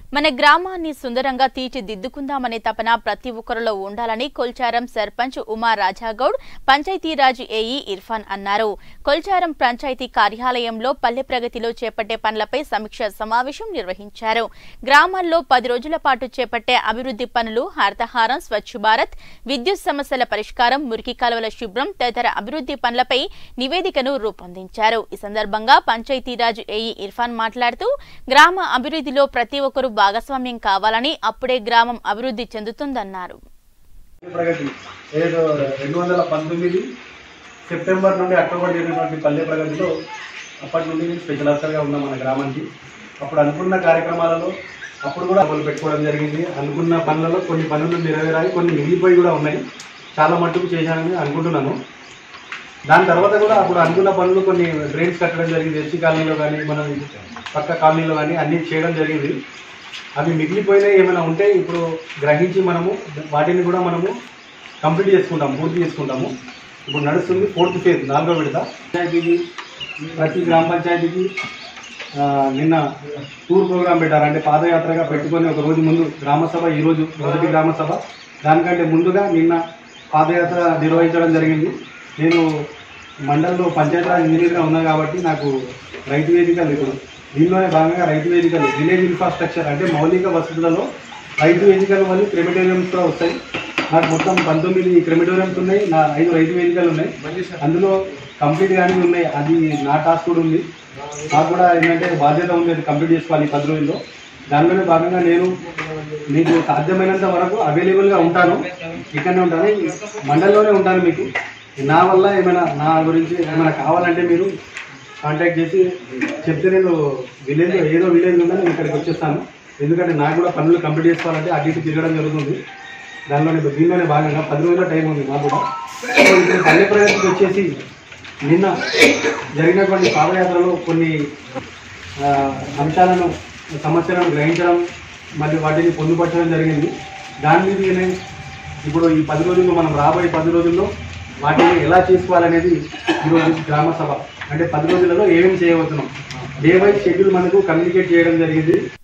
మన గ్రామాన్ని సుందరంగా తీర్చిదిద్దుకుందామనే తపన ప్రతి ఒక్కరిలో ఉండాలని కొల్చారం సర్పంచ్ ఉమా రాజాగౌడ్ పంచాయతీరాజ్ ఏఈ ఇర్ఫాన్ అన్నారు కొల్చారం పంచాయతీ కార్యాలయంలో పల్లె ప్రగతిలో చేపట్టే పనులపై సమీక్ష సమావేశం నిర్వహించారు గ్రామాల్లో పది రోజుల పాటు చేపట్టే అభివృద్ధి పనులు హరితహారం స్వచ్ఛ భారత్ విద్యుత్ సమస్యల పరిష్కారం మురికి కాలువల శుభ్రం తదితర అభివృద్ధి పనులపై నివేదికను రూపొందించారు ఈ సందర్భంగా పంచాయతీరాజ్ ఏఈ ఇర్ఫాన్ మాట్లాడుతూ గ్రామ అభివృద్ధిలో ప్రతి ఒక్కరూ భాగస్వామ్యం కావాలని అప్పుడే గ్రామం అభివృద్ధి చెందుతుందన్నారు ప్రగతి ఏదో రెండు వందల పంతొమ్మిది సెప్టెంబర్ నుండి అక్టోబర్ జరిగినటువంటి పల్లె ప్రగతిలో అప్పటి నుండి నేను స్పెషల్ ఆఫీసర్గా ఉన్నా మన గ్రామానికి అప్పుడు అనుకున్న కార్యక్రమాలలో అప్పుడు కూడా మొదలు పెట్టుకోవడం జరిగింది అనుకున్న పనులలో కొన్ని పనులు నెరవేరాయి కొన్ని మిగిలిపోయి కూడా ఉన్నాయి చాలా మట్టుకు చేశానని అనుకుంటున్నాను దాని తర్వాత కూడా అప్పుడు అనుకున్న పనులు కొన్ని డ్రైన్స్ కట్టడం జరిగింది ఎస్సీ కాలనీలో కానీ మనం పక్క కాలనీలో కానీ అన్నీ చేయడం జరిగింది అవి మిగిలిపోయినాయి ఏమైనా ఉంటే ఇప్పుడు గ్రహించి మనము వాటిని కూడా మనము కంప్లీట్ చేసుకుంటాము పూర్తి చేసుకుంటాము ఇప్పుడు నడుస్తుంది ఫోర్త్ ఫేజ్ నాలుగో విడత పంచాయతీకి ప్రతి గ్రామ పంచాయతీకి ఆ, నిన్న టూర్ ప్రోగ్రామ్ పెట్టారు అంటే పాదయాత్రగా పెట్టుకొని ఒక రోజు ముందు గ్రామసభ ఈ రోజు మొదటి గ్రామసభ దానికంటే ముందుగా నిన్న పాదయాత్ర నిర్వహించడం జరిగింది నేను మండలంలో పంచాయతీరాజ్ ఇంజనీర్గా ఉన్నా కాబట్టి నాకు రైతు వేదికలు ఇప్పుడు దీనిలోనే భాగంగా రైతు వేదికలు విలేజ్ ఇన్ఫ్రాస్ట్రక్చర్ అంటే మౌలిక వసతులలో రైతు వేదికలు మరియు క్రెమిటోరియంస్ కూడా వస్తాయి నాకు మొత్తం పంతొమ్మిది క్రెమిటోరియంస్ ఉన్నాయి నా ఐదు రైతు వేదికలు ఉన్నాయి అందులో కంప్లీట్ కానీ ఉన్నాయి అది నా టాస్క్ కూడా ఉంది నాకు కూడా ఏంటంటే బాధ్యత ఉంది అది కంప్లీట్ చేసుకోవాలి ఈ పది రోజుల్లో దానిలోనే భాగంగా నేను మీకు సాధ్యమైనంత వరకు అవైలబుల్గా ఉంటాను ఇక్కడనే ఉంటాను మండలంలోనే ఉంటాను మీకు నా వల్ల ఏమైనా నా గురించి ఏమైనా కావాలంటే మీరు కాంటాక్ట్ చేసి చెప్తే నేను విలేజ్ ఏదో విలేజ్ ఉందా నేను ఇక్కడికి వచ్చేస్తాను ఎందుకంటే నాకు కూడా పనులు కంప్లీట్ చేసుకోవాలంటే అటు ఇటు తిరగడం జరుగుతుంది దానిలోనే దీనిలోనే భాగంగా పది రోజుల టైం ఉంది నాకు కూడా సో ఇప్పుడు పల్లె ప్రగతికి వచ్చేసి నిన్న జరిగినటువంటి పాదయాత్రలో కొన్ని ఆ, అంశాలను సమస్యలను గ్రహించడం మరియు వాటిని పొందుపరచడం జరిగింది దాని మీదనే ఇప్పుడు ఈ పది రోజుల్లో మనం రాబోయే పది రోజుల్లో వాటిని ఎలా చేసుకోవాలనేది ఈరోజు గ్రామ సభ అంటే పది రోజులలో ఏమేమి చేయబోతున్నాం డే వైజ్ షెడ్యూల్ మనకు కమ్యూనికేట్ చేయడం జరిగింది